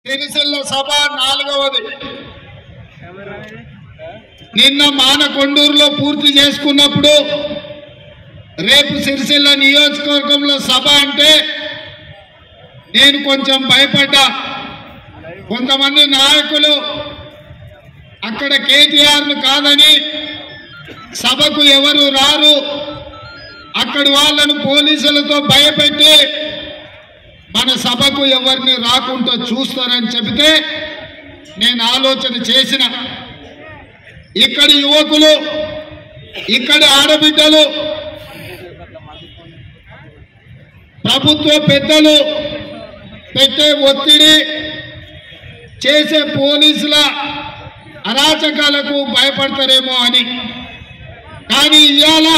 సిరిసిల్ల సభ నాలుగవది నిన్న మానకొండూరులో పూర్తి చేసుకున్నప్పుడు రేపు సిరిసిల్ల నియోజకవర్గంలో సభ అంటే నేను కొంచెం భయపడ్డా కొంతమంది నాయకులు అక్కడ కేటీఆర్ను కాదని సభకు ఎవరు రారు అక్కడి వాళ్ళను పోలీసులతో భయపెట్టి మన సభకు ఎవరిని రాకుండా చూస్తారని చెబితే నేను ఆలోచన చేసిన ఇక్కడి యువకులు ఇక్కడి ఆడబిడ్డలు ప్రభుత్వ పెద్దలు పెట్టే ఒత్తిడి చేసే పోలీసుల అరాచకాలకు భయపడతారేమో అని కానీ ఇవాళ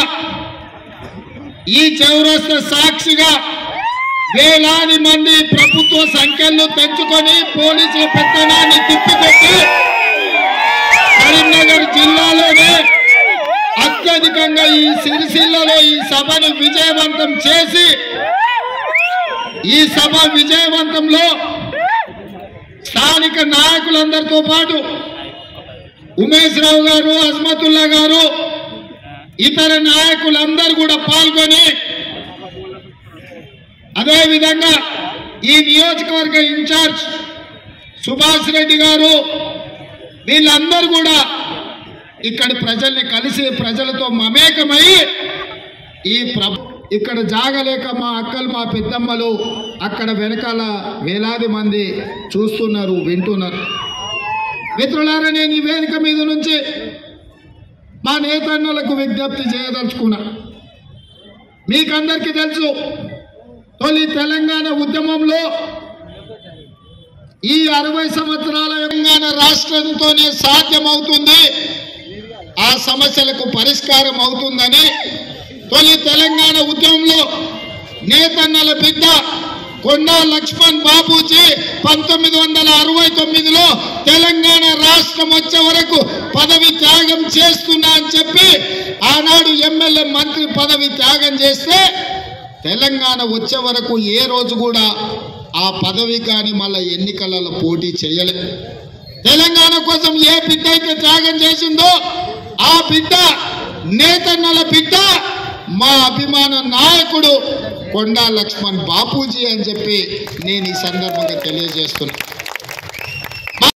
ఈ చౌరస్త సాక్షిగా వేలాది మంది ప్రభుత్వ సంఖ్యలు పెంచుకొని పోలీసుల పెత్తనాన్ని తిప్పికొట్టి కరీంనగర్ జిల్లాలోనే అత్యధికంగా ఈ సిరిసిల్లలో ఈ సభను విజయవంతం చేసి ఈ సభ విజయవంతంలో స్థానిక నాయకులందరితో పాటు ఉమేష్ రావు గారు అజ్మతుల్లా గారు ఇతర నాయకులందరూ కూడా పాల్గొని అదేవిధంగా ఈ నియోజకవర్గ ఇన్ఛార్జ్ సుభాష్ రెడ్డి గారు వీళ్ళందరూ కూడా ఇక్కడి ప్రజల్ని కలిసి ప్రజలతో మమేకమై ఈ ప్రభ ఇక్కడ జాగలేక మా అక్కలు మా పెద్దమ్మలు అక్కడ వెనకాల వేలాది మంది చూస్తున్నారు వింటున్నారు మిత్రులారా నేను ఈ వేదిక మీద నుంచి మా నేతన్నులకు విజ్ఞప్తి చేయదలుచుకున్నా మీకందరికీ తెలుసు తొలి తెలంగాణ ఉద్యమంలో ఈ అరవై సంవత్సరాల తెలంగాణ రాష్ట్రంతోనే సాధ్యమవుతుంది ఆ సమస్యలకు పరిష్కారం అవుతుందని తొలి తెలంగాణ ఉద్యమంలో నేతన్నల బిడ్డ కొండా లక్ష్మణ్ బాబూజీ పంతొమ్మిది వందల అరవై తొమ్మిదిలో తెలంగాణ రాష్ట్రం వచ్చే వరకు పదవి త్యాగం చేస్తున్నా అని చెప్పి ఆనాడు ఎమ్మెల్యే మంత్రి పదవి త్యాగం చేస్తే తెలంగాణ వచ్చే వరకు ఏ రోజు కూడా ఆ పదవి కానీ మళ్ళీ ఎన్నికలలో పోటీ చేయలే తెలంగాణ కోసం ఏ బిడ్డ అయితే త్యాగం చేసిందో ఆ బిడ్డ నేతన్నల బిడ్డ మా అభిమాన నాయకుడు కొండా లక్ష్మణ్ బాపూజీ అని చెప్పి నేను ఈ సందర్భంగా తెలియజేస్తున్నా